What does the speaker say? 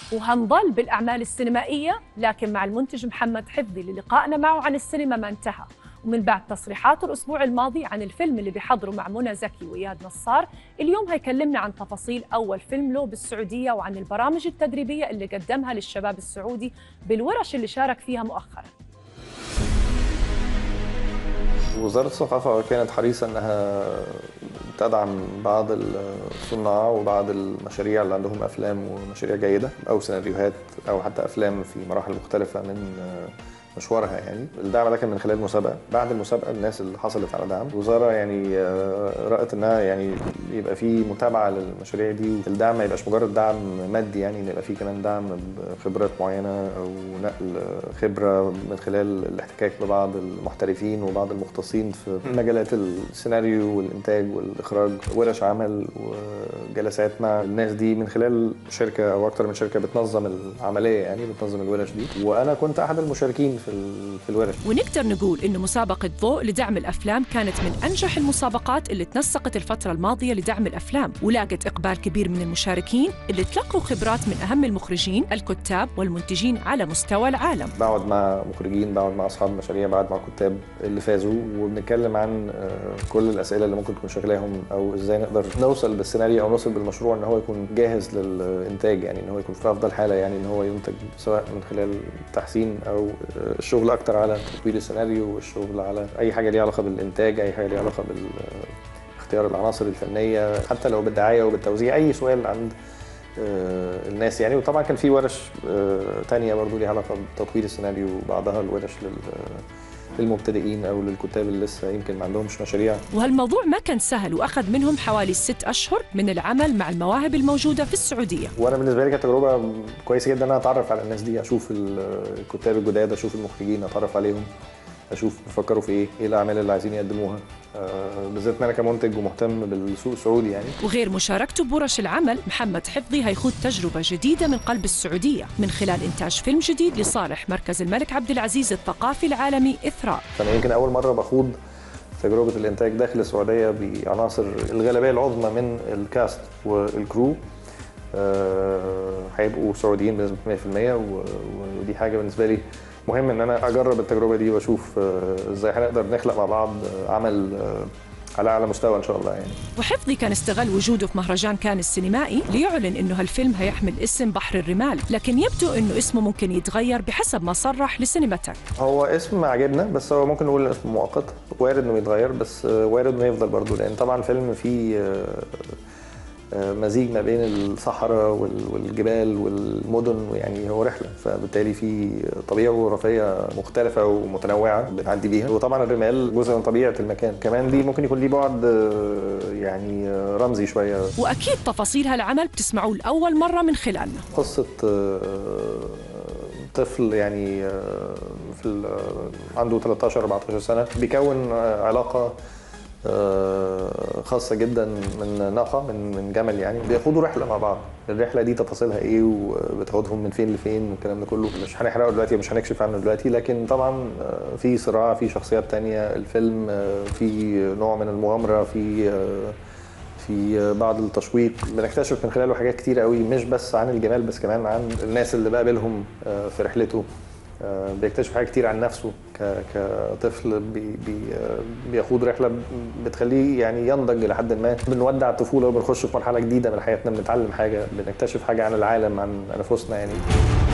وهنضل بالأعمال السينمائية لكن مع المنتج محمد حفظي للقائنا معه عن السينما ما انتهى ومن بعد تصريحاته الأسبوع الماضي عن الفيلم اللي بيحضره مع منى زكي وإياد نصار اليوم هيكلمنا عن تفاصيل أول فيلم له بالسعودية وعن البرامج التدريبية اللي قدمها للشباب السعودي بالورش اللي شارك فيها مؤخراً وزارة الثقافة كانت حريصة إنها تدعم بعض الصناع وبعض المشاريع اللي عندهم أفلام ومشاريع جيدة أو سيناريوهات أو حتى أفلام في مراحل مختلفة من مشوارها يعني الدعم ده كان من خلال مسابقه بعد المسابقه الناس اللي حصلت على دعم الوزاره يعني رأت انها يعني يبقى في متابعه للمشاريع دي الدعم ما يبقاش مجرد دعم مادي يعني ان يبقى في كمان دعم بخبرات معينه او نقل خبره من خلال الاحتكاك ببعض المحترفين وبعض المختصين في مجالات السيناريو والانتاج والاخراج ورش عمل وجلسات مع الناس دي من خلال شركه او اكتر من شركه بتنظم العمليه يعني بتنظم الورش دي وانا كنت احد المشاركين في في الورش ونقدر نقول انه مسابقه ضوء لدعم الافلام كانت من انجح المسابقات اللي تنسقت الفتره الماضيه لدعم الافلام ولاقت اقبال كبير من المشاركين اللي تلقوا خبرات من اهم المخرجين الكتاب والمنتجين على مستوى العالم بقعد مع مخرجين بقعد مع اصحاب مشاريع بقعد مع كتاب اللي فازوا وبنتكلم عن كل الاسئله اللي ممكن تكون شغلاهم او ازاي نقدر نوصل بالسيناريو او نوصل بالمشروع ان هو يكون جاهز للانتاج يعني ان هو يكون في افضل حاله يعني ان هو ينتج سواء من خلال تحسين او الشغل اكتر على تطوير السيناريو والشغل على اي حاجه ليها علاقه بالانتاج اي حاجه ليها علاقه باختيار العناصر الفنيه حتى لو بالدعايه وبالتوزيع اي سؤال عند الناس يعني وطبعا كان في ورش تانية برضو ليها علاقه بتطوير السيناريو وبعضها الورش لل للمبتدئين او للكتاب اللي لسه يمكن ما عندهمش مشاريع وهالموضوع ما كان سهل واخذ منهم حوالي ست اشهر من العمل مع المواهب الموجوده في السعوديه وانا بالنسبه لي كانت تجربه كويسه جدا ان انا اتعرف على الناس دي اشوف الكتاب الجداد اشوف المخرجين اتعرف عليهم اشوف بيفكروا في ايه ايه الاعمال اللي عايزين يقدموها آه بالذات ان انا كمنتج ومهتم بالسوق السعودي يعني وغير مشاركته بورش العمل محمد حفظي هيخوض تجربه جديده من قلب السعوديه من خلال انتاج فيلم جديد لصالح مركز الملك عبد العزيز الثقافي العالمي اثراء فانا يمكن اول مره بخوض تجربه الانتاج داخل السعوديه بعناصر الغالبيه العظمى من الكاست والكرو هيبقوا آه سعوديين بنسبه 100% ودي حاجه بالنسبه لي مهم ان انا اجرب التجربه دي واشوف ازاي هنقدر نخلق مع بعض عمل على اعلى مستوى ان شاء الله يعني. وحفظي كان استغل وجوده في مهرجان كان السينمائي ليعلن انه هالفيلم هيحمل اسم بحر الرمال، لكن يبدو انه اسمه ممكن يتغير بحسب ما صرح لسينماتك. هو اسم عجبنا بس هو ممكن نقول اسم مؤقت، وارد انه يتغير بس وارد انه يفضل برضه لان طبعا فيلم فيه مزيج ما بين الصحراء والجبال والمدن يعني هو رحله فبالتالي في طبيعه جغرافيه مختلفه ومتنوعه بنعدي بيها وطبعا الرمال جزء من طبيعه المكان كمان دي ممكن يكون ليه بعد يعني رمزي شويه واكيد تفاصيل هالعمل بتسمعوه لاول مره من خلالنا قصه طفل يعني في عنده 13 14 سنه بيكون علاقه خاصه جدا من ناقه من من جمل يعني بياخدوا رحله مع بعض الرحله دي تفاصيلها ايه وبتاخدهم من فين لفين والكلام ده كله مش هنحرقه دلوقتي مش هنكشف عنه دلوقتي لكن طبعا في صراع في شخصيات تانية الفيلم في نوع من المغامره في في بعض التشويق بنكتشف من خلاله حاجات كتير قوي مش بس عن الجمال بس كمان عن الناس اللي بقابلهم في رحلته بيكتشف حاجات كتير عن نفسه كطفل بي بي بيخوض رحله بتخليه يعني ينضج لحد ما بنودع الطفوله وبنخش في مرحله جديده من حياتنا بنتعلم حاجه بنكتشف حاجه عن العالم عن انفسنا يعني